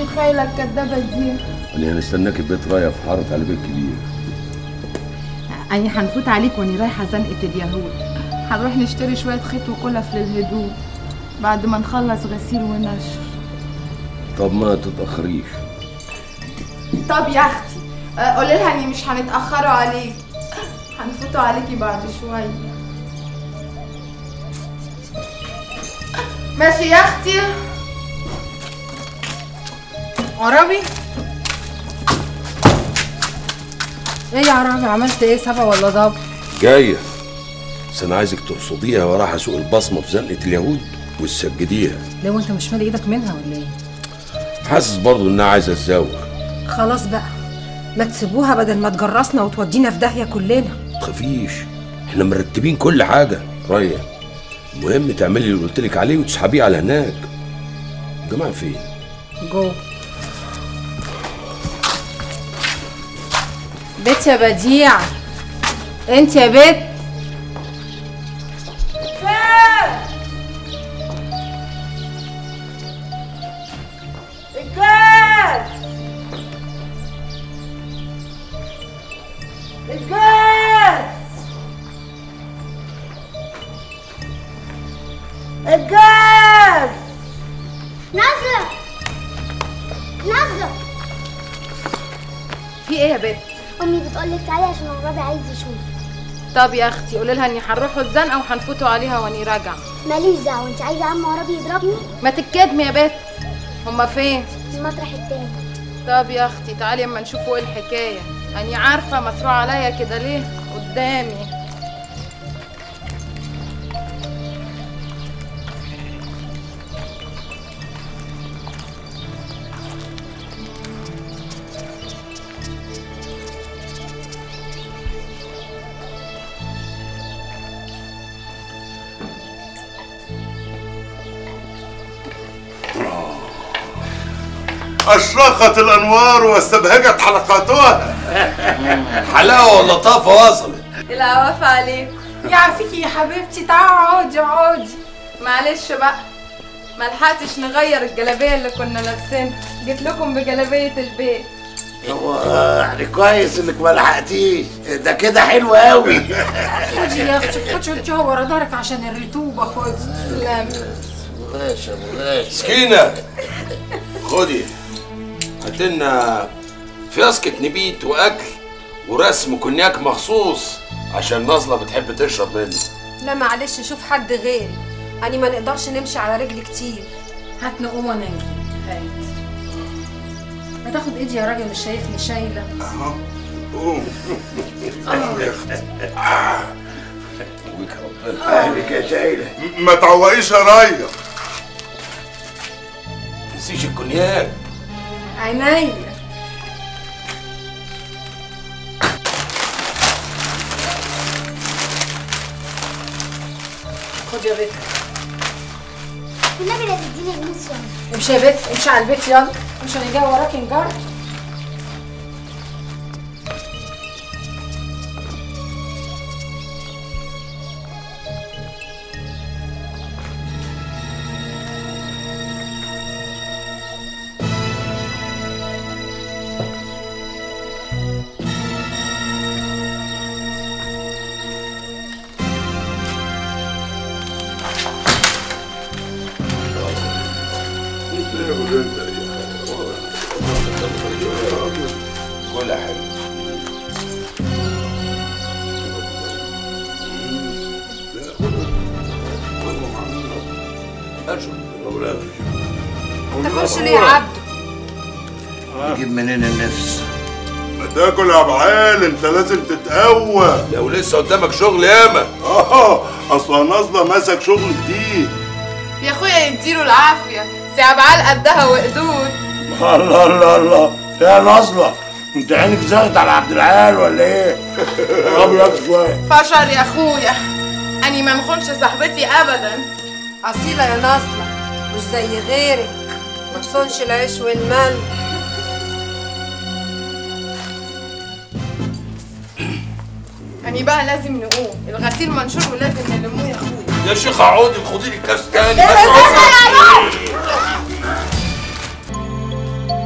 شيخ خايلة الكدابة دي انا هنستناك البيت رايح في حاره على بيت كبير أني هنفوت عليك وأني رايحة زنقة اليهود هنروح نشتري شوية خيط وكلف للهدوم بعد ما نخلص غسيل ونشر طب ما تتاخريش طب يا أختي آه، قولي لها إني مش هنتأخروا عليك هنفوتوا عليكي بعد شوية ماشي يا أختي عربي ايه يا عربي عملت ايه سبع ولا ضب جايه بس انا عايزك ترصديها وراح اسوق البصمه في زنقه اليهود وتسجديها ليه وانت مش مالي ايدك منها ولا ايه حاسس برضه انها عايزه تزوق خلاص بقى ما تسيبوها بدل ما تجرسنا وتودينا في داهيه كلنا تخافيش احنا مرتبين كل حاجه ريا المهم تعملي اللي قلت لك عليه وتسحبيه على هناك الجماعه فين جو بيت يا بديع انت يا بيت الجاز الجاز الجاز نازلة نازلة في ايه يا بنت أمي بتقولك تعالي عشان عرابي عايز يشوف طب يا اختي قولي لها اني هنروحوا الزنقه وهنفوتوا عليها واني راجعه ماليش دعوة انت عايزة عم عرابي يضربني ما تتكدمي يا بنت هما فين في المطرح التاني طب يا اختي تعالي اما نشوفوا ايه الحكايه اني عارفه مسروع عليا كده ليه قدامي أشرقت الأنوار واستبهجت حلقاتها حلاوه ولطافه وصلت العواف عليكم يعافيكي يا حبيبتي تعالي اقعدي اقعدي معلش بقى ما لحقتش نغير الجلابيه اللي كنا لابسينها جيت لكم بجلابيه البيت هو يعني كويس انك ما لحقتيش ده كده حلو قوي خدي يا اختي خدي خدي ورا ظهرك عشان الرطوبه خدي سلام باشا باشا سكينه خدي هات لنا فياسكة نبيت واكل ورسم كونياك مخصوص عشان نازله بتحب تشرب منه لا معلش شوف حد غيري يعني ما نقدرش نمشي على رجل كتير هات نقوم وانا نجيب هات ما تاخد ايدي يا راجل مش شايفني شايله ويك ربنا اهلك يا شايله ما تعوقيش يا رايا تنسيش الكونياك عينيا خد يا بت والنبي لا تديني فلوس يا أمي. امشي يا بت امشي على البيت يلا مش انا جاي وراكي نجار كل حلو تاكلش ليه يا عبده نجيب منين النفس ما تاكل يا ابعال انت لازم تتقوى لو لسه قدامك شغل ياما اه اصلا نازله ماسك شغل جديد يا اخويا يديله العافيه سعب على قدها وقدود الله الله الله يا نصلة انت عينك زاغت على عبد العال ولا ايه؟ قرب لك شوية فشر يا اخويا اني ما نخونش صاحبتي ابدا اصيله يا ناصله مش زي غيرك ما تصونش العيش والمال اني بقى لازم نقوم الغسيل منشور ولازم نلموه يا اخويا يا شيخ عودي خدي لي كاس تاني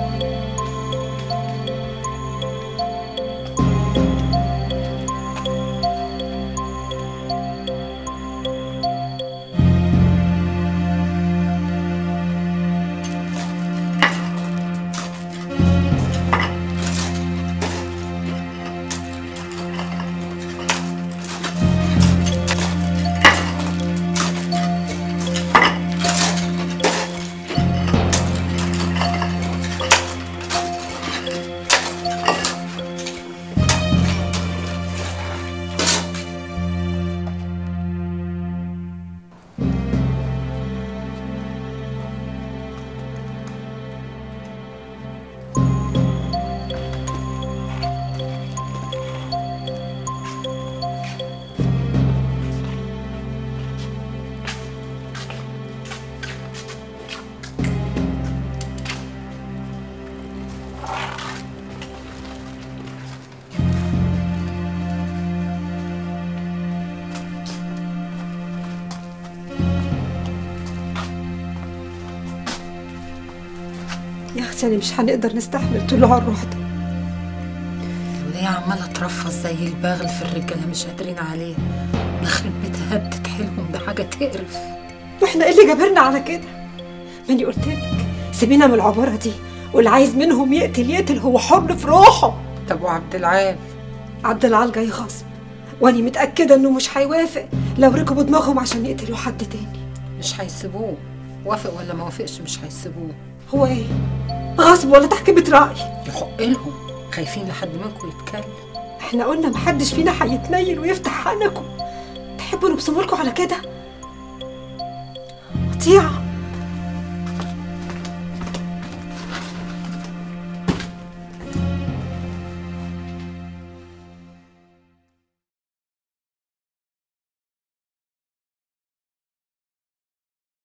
عشان مش هنقدر نستحمل طلوع الروح ده الولية عمالة ترفص زي البغل في الرجالة مش قادرين عليه يخرب بيتها بتتحلهم ده حاجة تقرف واحنا ايه اللي جابرنا على كده ماني قلت لك سيبينا من العباره دي واللي عايز منهم يقتل يقتل هو حر في روحه طب وعبد العال عبد العال جاي غصب واني متاكده انه مش هيوافق لو ركبوا دماغهم عشان يقتلوا حد تاني مش هيسيبوه وافق ولا ما وافقش مش هيسيبوه هو ايه غصب ولا تحكيمة رأي يحق لهم خايفين لحد منكم يتكلم احنا قلنا محدش فينا هيتنيل ويفتح حنكم تحبوا نبصملكوا على كده قطيعة